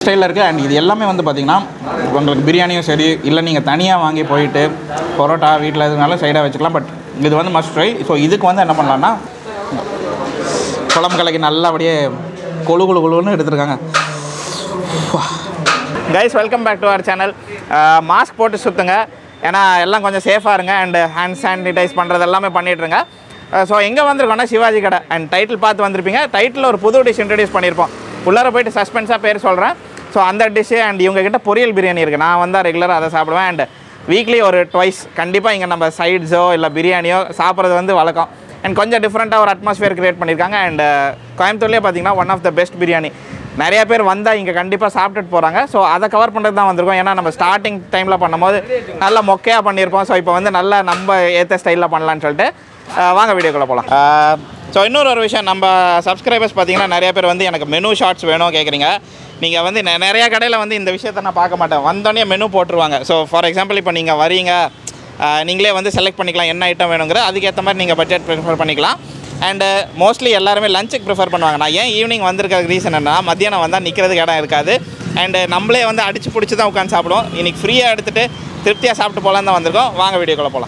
ஸ்டைலில் இருக்குது அண்ட் இது எல்லாமே வந்து பார்த்திங்கன்னா உங்களுக்கு பிரியாணியும் சரி இல்லை நீங்கள் தனியாக வாங்கி போயிட்டு பரோட்டா வீட்டில் எதுனாலும் சைடாக வச்சுக்கலாம் பட் இது வந்து மஸ்ட் ட்ரை ஸோ இதுக்கு வந்து என்ன பண்ணலான்னா குழம்பு கலக்கி நல்லபடியே கொழு கொழு கொழுன்னு எடுத்துருக்காங்க guys welcome back to our channel mask போட்டு சுற்றுங்க ஏன்னா எல்லாம் கொஞ்சம் சேஃபாக இருங்க அண்ட் ஹேண்ட் சானிடைஸ் பண்ணுறது எல்லாமே பண்ணிட்டுருங்க ஸோ எங்கே வந்திருக்கோம்னா சிவாஜி கடை அண்ட் டைட்டில் பார்த்து வந்திருப்பீங்க டைட்டில் ஒரு புது டிஷ் இன்ட்ரடியூஸ் பண்ணியிருப்போம் உள்ளார போயிட்டு சஸ்பென்ஸாக பேர் சொல்கிறேன் ஸோ அந்த டிஷ்ஷு அண்ட் இவங்க கிட்ட பொரியல் பிரியாணி இருக்குது நான் வந்தால் ரெகுலராக அதை சாப்பிடுவேன் அண்ட் வீக்லி ஒரு ட்வைஸ் கண்டிப்பாக இங்கே நம்ம சைட்ஸோ இல்லை பிரியாணியோ சாப்பிட்றது வந்து வழக்கம் அண்ட் கொஞ்சம் டிஃப்ரெண்ட்டாக ஒரு அட்மாஸ்ஃபியர் கிரியேட் பண்ணியிருக்காங்க அண்ட் கோயம்புத்தூர்லேயே பார்த்தீங்கன்னா one of the best biryani நிறைய பேர் வந்தால் இங்கே கண்டிப்பாக சாப்பிட்டுட்டு போகிறாங்க ஸோ அதை கவர் பண்ணுறது தான் வந்திருக்கோம் ஏன்னா நம்ம ஸ்டார்டிங் டைமில் பண்ணும்போது நல்லா மொக்கையாக பண்ணியிருப்போம் ஸோ இப்போ வந்து நல்லா நம்ம ஏற்ற ஸ்டைலில் பண்ணலான்னு சொல்லிட்டு அஹ், வாங்க வீடியோக்குள்ளே போகலாம் ஸோ இன்னொரு ஒரு விஷயம் நம்ம சப்ஸ்கிரைபர்ஸ் பார்த்தீங்கன்னா நிறைய பேர் வந்து எனக்கு மெனு ஷார்ட்ஸ் வேணும் கேட்குறீங்க நீங்கள் வந்து நெ- நிறைய கடையில் வந்து இந்த விஷயத்தை நான் பார்க்க மாட்டேன் வந்தோடனே மெனு போட்டுருவாங்க ஸோ ஃபார் எக்ஸாம்பிள் இப்போ நீங்கள் வரீங்க அஹ், நீங்களே வந்து செலக்ட் பண்ணிக்கலாம் என்ன ஐட்டம் வேணுங்கிற அதுக்கேற்ற மாதிரி நீங்கள் பட்ஜெட் ப்ரிஃபர் பண்ணிக்கலாம் அண்டு மோஸ்ட்லி எல்லாருமே லஞ்சுக்கு ப்ரிஃபர் பண்ணுவாங்க நான் ஏன் ஈவினிங் வந்திருக்க ரீசன் என்ன மத்தியானம் வந்தால் நிற்கிறதுக்கு இடம் இருக்காது அண்டு நம்மளே வந்து அடிச்சு பிடிச்சி தான் உட்காந்து சாப்பிடுவோம் இன்றைக்கி ஃப்ரீயாக எடுத்துகிட்டு திருப்தியாக சாப்பிட்டு போகலான்னு தான் வந்திருக்கோம் வாங்க வீடியோக்குள்ளே போகலாம்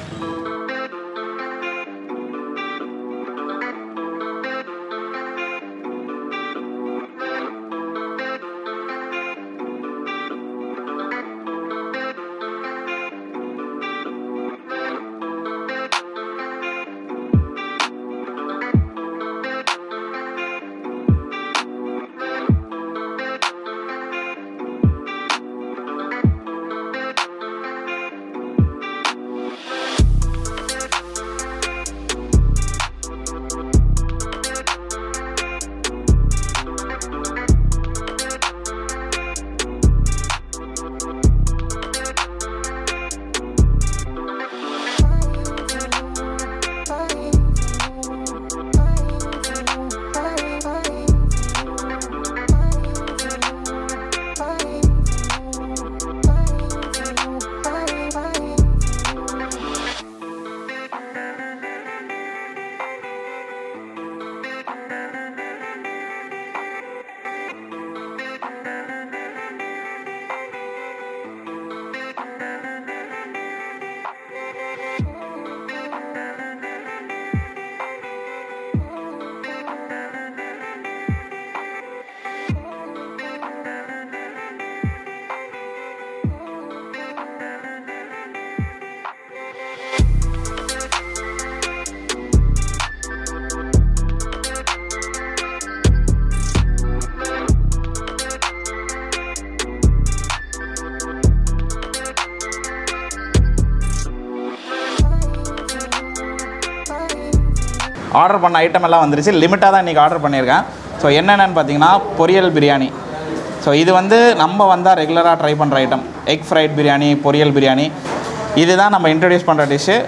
ஆர்டர் பண்ண ஐட்டம் எல்லாம் வந்துருச்சு லிமிட்டாக தான் இன்றைக்கி ஆர்டர் பண்ணியிருக்கேன் ஸோ என்னென்னு பார்த்தீங்கன்னா பொரியல் பிரியாணி ஸோ இது வந்து நம்ம வந்தால் ரெகுலராக ட்ரை பண்ணுற ஐட்டம் எக் ஃப்ரைட் பிரியாணி பொரியல் பிரியாணி இதுதான் நம்ம இன்ட்ரடியூஸ் பண்ணுற டிஷ்ஷு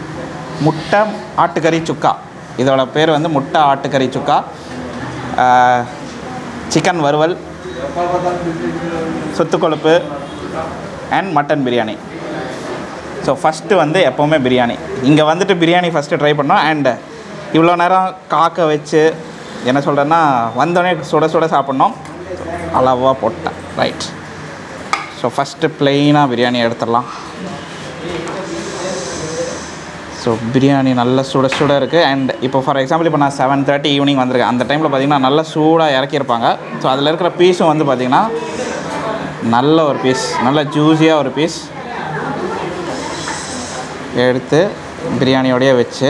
முட்டை ஆட்டுக்கறி சுக்கா இதோட பேர் வந்து முட்டை ஆட்டுக்கறி சுக்கா சிக்கன் வறுவல் சுத்து கொழுப்பு and mutton biryani so first வந்து எப்போவுமே பிரியாணி இங்கே வந்துட்டு பிரியாணி ஃபஸ்ட்டு ட்ரை பண்ணோம் அண்ட் இவ்வளோ நேரம் காக்க வச்சு என்ன சொல்கிறேன்னா வந்தோடனே சுட சுட சாப்பிட்ணும் அளவாக போட்டேன் ரைட் ஸோ ஃபஸ்ட்டு ப்ளெயினாக பிரியாணி எடுத்துடலாம் ஸோ பிரியாணி நல்ல சுட சுட இருக்குது அண்ட் இப்போ ஃபார் எக்ஸாம்பிள் இப்போ நான் செவன் தேர்ட்டி ஈவினிங் வந்திருக்கேன் அந்த டைமில் பார்த்தீங்கன்னா நல்லா சூடாக இறக்கியிருப்பாங்க ஸோ அதில் இருக்கிற பீஸும் வந்து பார்த்திங்கன்னா நல்ல ஒரு பீஸ் நல்ல ஜூஸியாக ஒரு பீஸ் எடுத்து பிரியாணியோடய வச்சு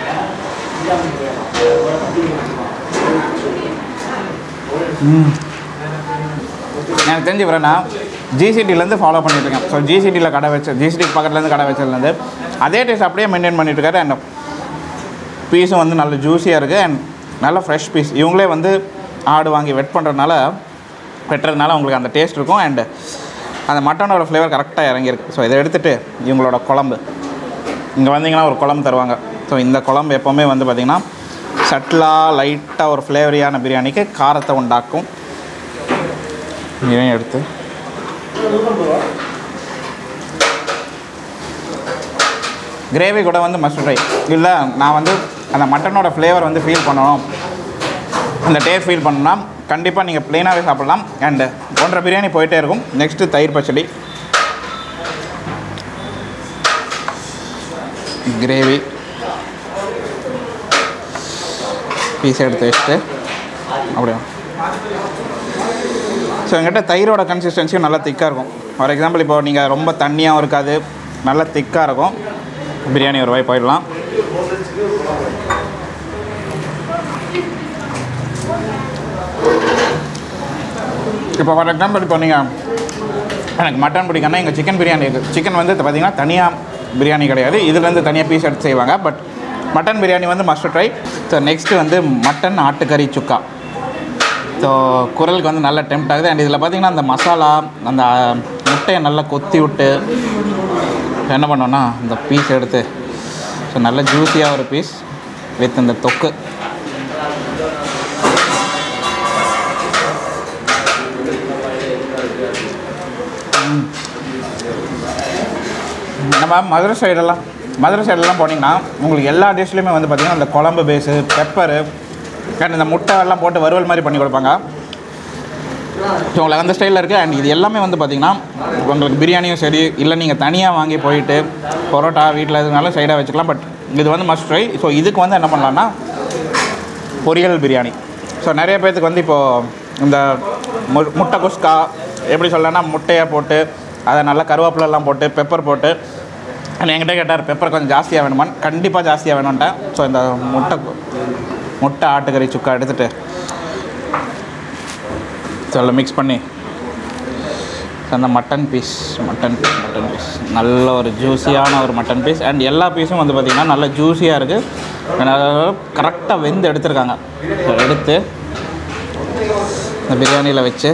ம். எனக்கு தெரிஞ்சு வரேன்னா ஜிசிடிலேருந்து ஃபாலோ பண்ணிட்டுருக்கேன் ஸோ ஜிசிடியில் கடை வச்சு ஜிசிடி பக்கத்துலேருந்து கடை வச்சதுலேருந்து அதே டேஸ்ட் அப்படியே மெயின்டைன் பண்ணிட்டு இருக்காரு அண்ட் பீஸும் வந்து நல்ல ஜூஸியாக இருக்குது அண்ட் நல்ல ஃப்ரெஷ் பீஸ் இவங்களே வந்து ஆடு வாங்கி வெட் பண்ணுறதுனால வெட்டுறதுனால உங்களுக்கு அந்த டேஸ்ட் இருக்கும் அண்ட் அந்த மட்டனோட ஃப்ளேவர் கரெக்டாக இறங்கியிருக்கு ஸோ இதை எடுத்துகிட்டு இவங்களோட குழம்பு இங்கே வந்தீங்கன்னா ஒரு குழம்பு தருவாங்க ஸோ இந்த குழம்பு எப்போவுமே வந்து பார்த்திங்கன்னா சட்டிலாக லைட்டாக ஒரு ஃப்ளேவரியான பிரியாணிக்கு காரத்தை உண்டாக்கும் இதையும் எடுத்து கிரேவி கூட வந்து மஸ்ட் ட்ரை இல்லை நான் வந்து அந்த மட்டனோட ஃப்ளேவர் வந்து ஃபீல் பண்ணணும் அந்த டேஸ்ட் ஃபீல் பண்ணணும்னா கண்டிப்பாக நீங்கள் ப்ளெயினாகவே சாப்பிட்லாம் அண்டு ஒன்றரை பிரியாணி போயிட்டே இருக்கும் நெக்ஸ்ட்டு தயிர் பச்சடி கிரேவி பீஸ் எடுத்து வச்சுட்டு அப்படியே ஸோ எங்கிட்ட தயிரோட கன்சிஸ்டன்சியும் நல்லா திக்காக இருக்கும் ஃபார் எக்ஸாம்பிள் இப்போ நீங்கள் ரொம்ப தண்ணியாகவும் இருக்காது நல்லா திக்காக இருக்கும் பிரியாணி ஒரு வாய் போயிடலாம் இப்போ ஃபார் எக்ஸாம்பிள் இப்போ நீங்கள் எனக்கு மட்டன் பிடிக்கும்னா எங்கள் சிக்கன் பிரியாணி இருக்குது சிக்கன் வந்து பார்த்தீங்கன்னா தனியாக பிரியாணி கிடையாது இதுலேருந்து தனியாக பீஸ் எடுத்து செய்வாங்க பட் மட்டன் பிரியாணி வந்து மஸ்ட் ட்ரை ஸோ நெக்ஸ்ட்டு வந்து மட்டன் ஆட்டுக்கறி சுக்கா ஸோ குரலுக்கு வந்து நல்லா டெம்ட் ஆகுது அண்ட் இதில் பார்த்தீங்கன்னா அந்த மசாலா அந்த முட்டையை நல்லா கொத்தி விட்டு என்ன பண்ணோன்னா இந்த பீஸ் எடுத்து ஸோ நல்ல ஜூஸியாக ஒரு பீஸ் வித் இந்த தொக்கு ம். நம்ம மதுரை சைடெல்லாம் மதுரை சைடெல்லாம் போனீங்கன்னா உங்களுக்கு எல்லா டிஷ்லேயுமே வந்து பார்த்திங்கன்னா அந்த குழம்பு பேஸு பெப்பரு அண்ட் இந்த முட்டை எல்லாம் போட்டு வறுவல் மாதிரி பண்ணி கொடுப்பாங்க ஸோ உங்களுக்கு அந்த ஸ்டைலில் இருக்குது அண்ட் இது எல்லாமே வந்து பார்த்திங்கன்னா உங்களுக்கு பிரியாணியும் சரி இல்லை நீங்கள் தனியாக வாங்கி போயிட்டு பரோட்டா வீட்டில் எதுனாலும் சைடாக வச்சுக்கலாம் பட் இது வந்து மஸ்ட் ட்ரை ஸோ இதுக்கு வந்து என்ன பண்ணலான்னா பொரியல் பிரியாணி ஸோ நிறைய பேர்த்துக்கு வந்து இப்போது இந்த மு முட்டை குஸ்கா எப்படி சொல்லலாம்னா முட்டையை போட்டு அதை நல்லா கருவேப்பிலெல்லாம் போட்டு பெப்பர் போட்டு and என்கிட்ட கேட்டார் பெப்பர் கொஞ்சம் ஜாஸ்தியாக வேணுமான்னு கண்டிப்பாக ஜாஸ்தியாக வேணும்ட்டேன் ஸோ இந்த முட்டை கு- முட்டை ஆட்டுக்கறி சுக்கா எடுத்துகிட்டு ஸோ அதில் மிக்ஸ் பண்ணி அந்த mutton piece mutton piece mutton piece நல்ல ஒரு ஜூஸியான ஒரு மட்டன் பீஸ் அண்ட் எல்லா பீஸும் வந்து பார்த்திங்கன்னா நல்ல ஜூஸியாக இருக்குது கரெக்டாக வெந்து எடுத்திருக்காங்க So, எடுத்து இந்த பிரியாணியில் வச்சு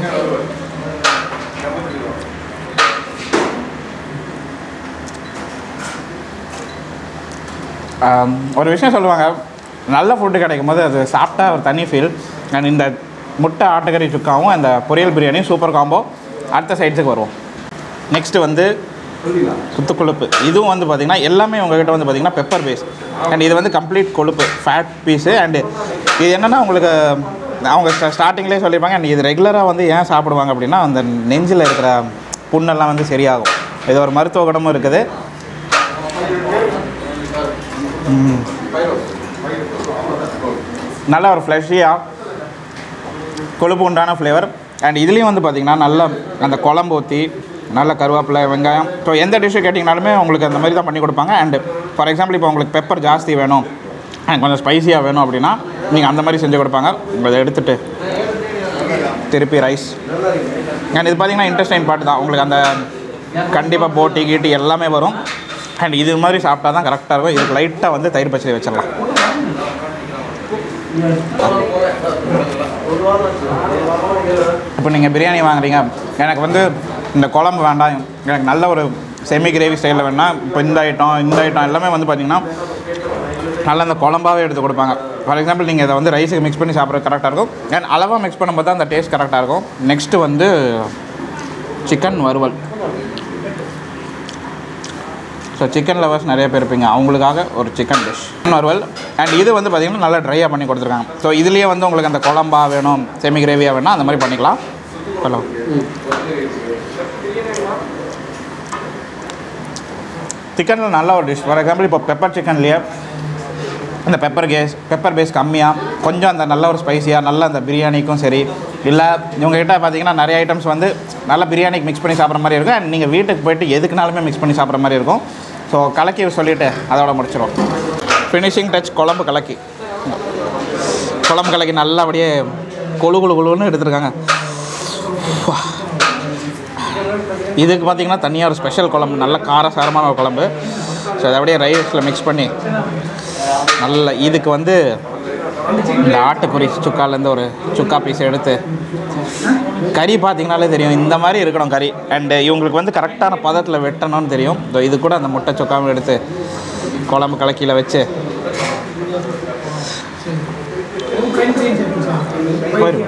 ஆம், ஒரு விஷயம் சொல்லுவாங்க நல்ல ஃபுட்டு கிடைக்கும் போது அது சாப்பிட்டா ஒரு தனி ஃபீல் அண்ட் இந்த முட்டை ஆட்டுக்கறி சுக்காவும் அந்த பொரியல் பிரியாணியும் சூப்பர் காம்போ அடுத்த சைட்ஸுக்கு வருவோம் நெக்ஸ்ட்டு வந்து சுத்து கொழுப்பு இதுவும் வந்து பார்த்திங்கன்னா எல்லாமே உங்ககிட்ட வந்து பார்த்திங்கன்னா பெப்பர் பேஸ் அண்ட் இது வந்து கம்ப்ளீட் கொழுப்பு ஃபேட் பீஸு அண்டு இது என்னென்னா உங்களுக்கு அவங்க ஸ்டார்டிங்லேயே சொல்லியிருப்பாங்க அண்ட் இது ரெகுலராக வந்து ஏன் சாப்பிடுவாங்க அப்படின்னா அந்த நெஞ்சில் இருக்கிற புண்ணெல்லாம் வந்து சரியாகும் இது ஒரு மருத்துவ குணமும் இருக்குது ம். நல்ல ஒரு ஃப்ளஷியாக கொழுப்பு உண்டான ஃப்ளேவர் அண்ட் இதுலேயும் வந்து பார்த்திங்கன்னா நல்ல அந்த குழம்பு ஊற்றி நல்ல கருவேப்பிலை வெங்காயம் ஸோ எந்த டிஷ்ஷு கேட்டிங்கனாலுமே உங்களுக்கு அந்த மாதிரி தான் பண்ணி கொடுப்பாங்க அண்டு ஃபார் எக்ஸாம்பிள் இப்போ உங்களுக்கு பெப்பர் ஜாஸ்தி வேணும் and கொஞ்சம் ஸ்பைசியாக வேணும் அப்படின்னா நீங்கள் அந்த மாதிரி செஞ்சு கொடுப்பாங்க அதை எடுத்துகிட்டு திருப்பி ரைஸ் அண்ட் இது பார்த்தீங்கன்னா இன்ட்ரெஸ்டிங் பார்ட் தான் உங்களுக்கு அந்த கண்டிப்பாக போட்டி கீட்டி எல்லாமே வரும் அண்ட் இது மாதிரி சாப்பிட்டா தான் கரெக்டாக இருக்கும் இதுக்கு லைட்டாக வந்து தயிர் பச்சடி வச்சிடலாம் இப்போ நீங்கள் பிரியாணி வாங்குறீங்க எனக்கு வந்து இந்த குழம்பு வேண்டாம் எனக்கு நல்ல ஒரு செமி கிரேவி ஸ்டைலில் வேணால் இப்போ இந்த ஐட்டம் இந்த ஐட்டம் எல்லாமே வந்து பார்த்திங்கன்னா நல்ல அந்த குழம்பாவே எடுத்து கொடுப்பாங்க ஃபார் எக்ஸாம்பிள் நீங்கள் இதை வந்து ரைஸுக்கு மிக்ஸ் பண்ணி சாப்பிட்றது கரெக்டாக இருக்கும் அண்ட் அளவாக மிக்ஸ் பண்ணும்போது தான் அந்த டேஸ்ட் கரெக்டாக இருக்கும் நெக்ஸ்ட்டு வந்து சிக்கன் வறுவல் ஸோ சிக்கன் லவர்ஸ் நிறைய பேர் இருப்பீங்க அவங்களுக்காக ஒரு சிக்கன் டிஷ் வறுவல் அண்ட் இது வந்து பார்த்திங்கன்னா நல்லா ட்ரையாக பண்ணி கொடுத்துருக்காங்க ஸோ இதுலேயே வந்து உங்களுக்கு அந்த குழம்பா வேணும் செமி கிரேவியாக வேணும் அந்த மாதிரி பண்ணிக்கலாம் ஹலோ சிக்கனில் நல்ல ஒரு டிஷ் ஃபார் எக்ஸாம்பிள் இப்போ பெப்பர் சிக்கன்லேயே அந்த பெப்பர் கேஸ் பெப்பர் பேஸ் கம்மியாக கொஞ்சம் அந்த நல்ல ஒரு ஸ்பைசியாக நல்ல அந்த பிரியாணிக்கும் சரி இல்லை இவங்ககிட்ட பார்த்தீங்கன்னா நிறைய ஐட்டம்ஸ் வந்து நல்ல பிரியாணிக்கு மிக்ஸ் பண்ணி சாப்பிட்ற மாதிரி இருக்கும் அண்ட் நீங்கள் வீட்டுக்கு போயிட்டு எதுக்குனாலுமே மிக்ஸ் பண்ணி சாப்பிட்ற மாதிரி இருக்கும் ஸோ கலக்கி சொல்லிவிட்டு அதோட முடிச்சிடும் ஃபினிஷிங் டச் குழம்பு கலக்கி குழம்பு கலக்கி நல்லா அப்படியே கொழு கொழு கொழுன்னு எடுத்துருக்காங்க வா. இதுக்கு பார்த்தீங்கன்னா தனியாக ஒரு ஸ்பெஷல் குழம்பு நல்ல காரசாரமான ஒரு குழம்பு ஸோ அதை அப்படியே ரைஸில் மிக்ஸ் பண்ணி நல்ல இதுக்கு வந்து இந்த ஆட்டுக்குறி சுக்காலேருந்து ஒரு சுக்கா பீஸ் எடுத்து கறி பார்த்தீங்கனாலே தெரியும் இந்த மாதிரி இருக்கணும் கறி அண்டு இவங்களுக்கு வந்து கரெக்டான பதத்தில் வெட்டணும்னு தெரியும் இதோ இது கூட அந்த முட்டை சுக்காவும் எடுத்து குழம்பு கலக்கியில் வச்சு போயிடும்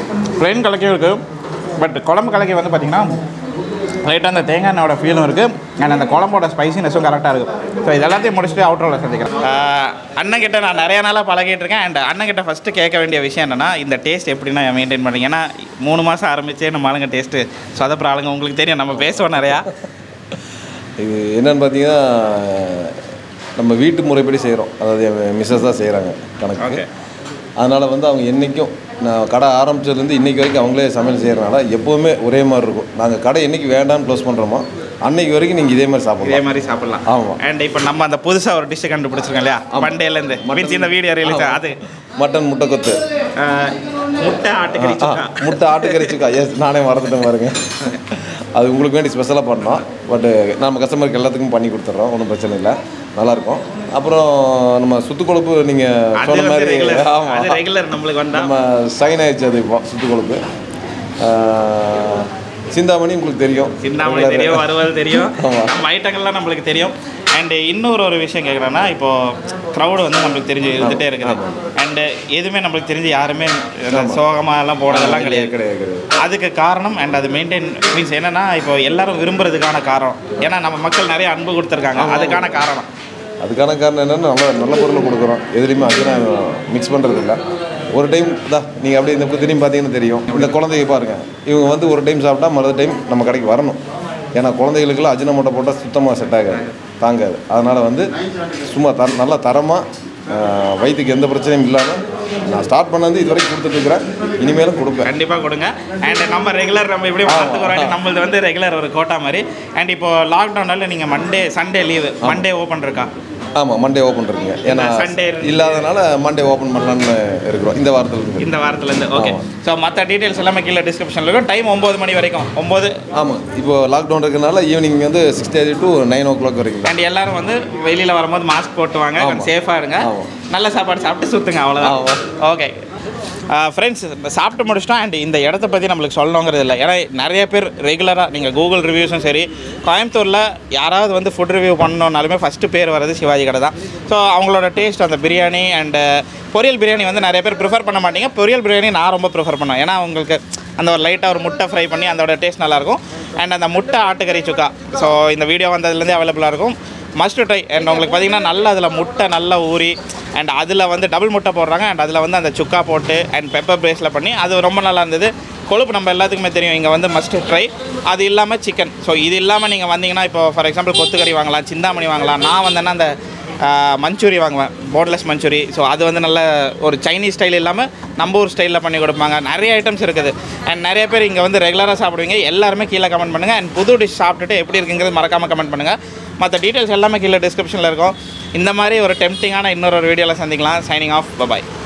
ப்ளைன் கலக்கியும் இருக்குது பட் குழம்பு கலக்கி வந்து பார்த்திங்கன்னா லைட்டாக அந்த தேங்காய் எண்ணெயோட ஃபீலும் இருக்குது அண்ட் அந்த குழம்போட ஸ்பைசினஸும் கரெக்டாக இருக்கும் ஸோ இது எல்லாத்தையும் முடிச்சுட்டு அவுட்ரோவில் சந்திக்கிறேன் அண்ணன் கிட்ட நான் நிறைய நாளாக பழகிட்டு இருக்கேன் அண்ட் அண்ணன் கிட்ட ஃபஸ்ட்டு கேட்க வேண்டிய விஷயம் என்னன்னா இந்த டேஸ்ட் எப்படின்னா மெயின்டைன் பண்ணுறீங்க ஏன்னா மூணு மாதம் ஆரம்பிச்சே நம்ம ஆளுங்க டேஸ்ட்டு சொதப்புற ஆளுங்க உங்களுக்கு தெரியும் நம்ம பேசுவோம் நிறையா இது என்னன்னு பார்த்தீங்கன்னா நம்ம வீட்டு முறைப்படி செய்கிறோம் அதாவது என் மிஸ்ஸஸ் தான் செய்கிறாங்க கணக்கு Okay. அதனால் வந்து அவங்க என்றைக்கும் நான் கடை ஆரம்பிச்சதுலேருந்து இன்றைக்கி வரைக்கும் அவங்களே சமையல் செய்கிறனால எப்போவுமே ஒரே மாதிரி இருக்கும் நாங்கள் கடை என்றைக்கு வேண்டாம்னு க்ளோஸ் பண்ணுறோமோ அன்னைக்கு வரைக்கும் நீங்கள் இதே மாதிரி இதே சாப்பிடலாம் மாதிரி சாப்பிடலாம் ஆமாம் அண்ட் இப்போ நம்ம அந்த புதுசாக ஒரு டிஷ்ஷை கண்டுபிடிச்சிருக்கோம் இல்லையா மண்டேலேருந்து மீன்ஸ் இந்த வீடியோ ரிலீஸ் அது மட்டன் முட்டை கொத்து ஆஹ், முட்டை ஆட்டுக்கறி ஆ, சுக்கா முட்டை ஆட்டுக்கறி சுக்கா எஸ் நானே மறந்துட்டேன் பாருங்க அது உங்களுக்கு வேண்டி ஸ்பெஷலாக பண்ணோம் பட்டு நம்ம கஸ்டமருக்கு எல்லாத்துக்கும் பண்ணி கொடுத்துட்றோம் ஒன்றும் பிரச்சனை இல்லை நல்லாயிருக்கும் அப்புறம் நம்ம சுத்து கொழுப்பு நீங்கள் அது சொன்ன வந்து மாதிரி ரெகுலர் அது ஆமாம் ரெகுலர் நம்மளுக்கு வந்தா நம்ம சைன் ஆயிடுச்சு அது இப்போ சுத்து கொழுப்பு ஆ, சிந்தாமணி உங்களுக்கு தெரியும் சிந்தாமணி தெரியும் வறுவல் தெரியும் ஆமா. நம்ம ஐட்டங்கள்லாம் நம்மளுக்கு தெரியும் அண்டு இன்னொரு ஒரு விஷயம் கேட்குறேன்னா இப்போ க்ரௌடு வந்து நம்மளுக்கு தெரிஞ்சு இருந்துகிட்டே இருக்குது அண்டு எதுவுமே நம்மளுக்கு தெரிஞ்சு யாருமே சோகமாக எல்லாம் போனதெல்லாம் கிடையாது கிடையாது கிடையாது அதுக்கு காரணம் அண்ட் அது மெயின்டைன் மீன்ஸ் என்னன்னா இப்போ எல்லாரும் விரும்புறதுக்கான காரணம் ஏன்னா நம்ம மக்கள் நிறைய அன்பு கொடுத்துருக்காங்க அதுக்கான காரணம் அதுக்கான காரணம் என்னென்னா நல்ல நல்ல பொருள் கொடுக்குறோம் எதுலேயுமே அஜினம் மிக்ஸ் பண்ணுறது இல்லை ஒரு டைம் தான் நீங்கள் அப்படியே இந்த திரும்பி பார்த்தீங்கன்னா தெரியும் இந்த குழந்தைங்க பாருங்கள் இவங்க வந்து ஒரு டைம் சாப்பிட்டா மறு டைம் நம்ம கடைக்கு வரணும் ஏன்னா குழந்தைகளுக்கெல்லாம் அஜின மூட்டை போட்டால் சுத்தமாக செட் ஆகாது தாங்காது அதனால் வந்து சும்மா தர நல்லா தரமாக வயிற்றுக்கு எந்த பிரச்சனையும் இல்லாமல் நான் ஸ்டார்ட் பண்ணது இது வரைக்கும் கொடுத்துட்ருக்குறேன் இனிமேலும் கொடுப்பேன் கண்டிப்பாக கொடுங்க அண்ட் நம்ம ரெகுலர் நம்ம எப்படி பார்த்துக்கிறோம் நம்மளது வந்து ரெகுலர் ஒரு கோட்டா மாதிரி அண்ட் இப்போ லாக்டவுனால நீங்கள் Monday Sunday leave Monday open இருக்கா ஆமாம் மண்டே ஓப்பன் இருக்குங்க ஏன்னா Sunday இல்லாதனால மண்டே ஓப்பன் பண்ணலான்னு இருக்கிறோம் இந்த வாரத்தில் இருந்து இந்த வாரத்துலேருந்து ஓகே ஸோ மற்ற டீட்டெயில்ஸ் எல்லாமே கீழே டிஸ்கிரிப்ஷனில் இருக்கும் டைம் ஒம்பது மணி வரைக்கும் ஒம்பது ஆமாம் இப்போ லாக்டவுன் இருக்கனால ஈவினிங் வந்து six thirty to nine o'clock வரைக்கும் அண்ட் எல்லாரும் வந்து வெளியில் வரும்போது மாஸ்க் போட்டு வாங்க கொஞ்சம் சேஃபாக இருங்க ஆமா. நல்ல சாப்பாடு சாப்பிட்டு சுற்றுங்க அவ்வளோதான் ஆமா. ஓகே ஃப்ரெண்ட்ஸ் சாப்பிட்டு முடிச்சிட்டோம் அண்ட் இந்த இடத்த பற்றி நம்மளுக்கு சொல்லணுங்கிறது இல்லை ஏன்னா நிறைய பேர் ரெகுலராக நீங்கள் கூகுள் ரிவ்யூஸும் சரி கோயம்புத்தூரில் யாராவது வந்து ஃபுட் ரிவ்யூ பண்ணணுன்னாலுமே ஃபஸ்ட்டு பேர் வர்றது சிவாஜி கடை தான் ஸோ அவங்களோட டேஸ்ட் அந்த பிரியாணி அண்டு பொரியல் பிரியாணி வந்து நிறைய பேர் ப்ரிஃபர் பண்ண மாட்டீங்க பொரியல் பிரியாணி நான் ரொம்ப ப்ரிஃபர் பண்ணுவேன் ஏன்னா உங்களுக்கு அந்த ஒரு லைட்டாக ஒரு முட்டை ஃப்ரை பண்ணி அதோட டேஸ்ட் நல்லாயிருக்கும் அண்ட் அந்த முட்டை ஆட்டுக்கறி சுக்கா ஸோ இந்த வீடியோ வந்ததுலேருந்தே அவைலபிளாக இருக்கும் மஸ்ட் ட்ரை அண்ட் உங்களுக்கு பார்த்தீங்கன்னா நல்லா அதில் முட்டை நல்லா ஊறி அண்ட் அதில் வந்து டபுள் முட்டை போடுறாங்க அண்ட் அதில் வந்து அந்த சுக்கா போட்டு அண்ட் பெப்பர் பேஸில் பண்ணி அது ரொம்ப நல்லா இருந்தது கொழுப்பு நம்ம எல்லாத்துக்குமே தெரியும் இங்கே வந்து மஸ்ட் ட்ரை அது இல்லாமல் சிக்கன் ஸோ இது இல்லாமல் நீங்கள் வந்தீங்கன்னா இப்போ ஃபார் எக்ஸாம்பிள் கொத்துக்கறி வாங்கலாம் சிந்தாமணி வாங்கலாம் நான் வந்தேன்னா அந்த மஞ்சூரி வாங்குவேன் போன்லெஸ் மஞ்சூரி ஸோ அது வந்து நல்ல ஒரு சைனீஸ் ஸ்டைல் இல்லாமல் நம்ம ஊர் ஸ்டைலில் பண்ணி கொடுப்பாங்க நிறைய ஐட்டம்ஸ் இருக்குது அண்ட் நிறைய பேர் இங்கே வந்து ரெகுலராக சாப்பிடுவீங்க எல்லாருமே கீழே கமெண்ட் பண்ணுங்கள் அண்ட் புது டிஷ் சாப்பிட்டுட்டு எப்படி இருக்குங்கிறது மறக்காமல் கமெண்ட் பண்ணுங்கள் மற்ற டீட்டெயில்ஸ் எல்லாமே கீழே டிஸ்கிரிப்ஷனில் இருக்கும் இந்த மாதிரி ஒரு டெம்டிங்கான இன்னொரு வீடியோவில் சந்திக்கலாம் சைனிங் ஆஃப் பபாய்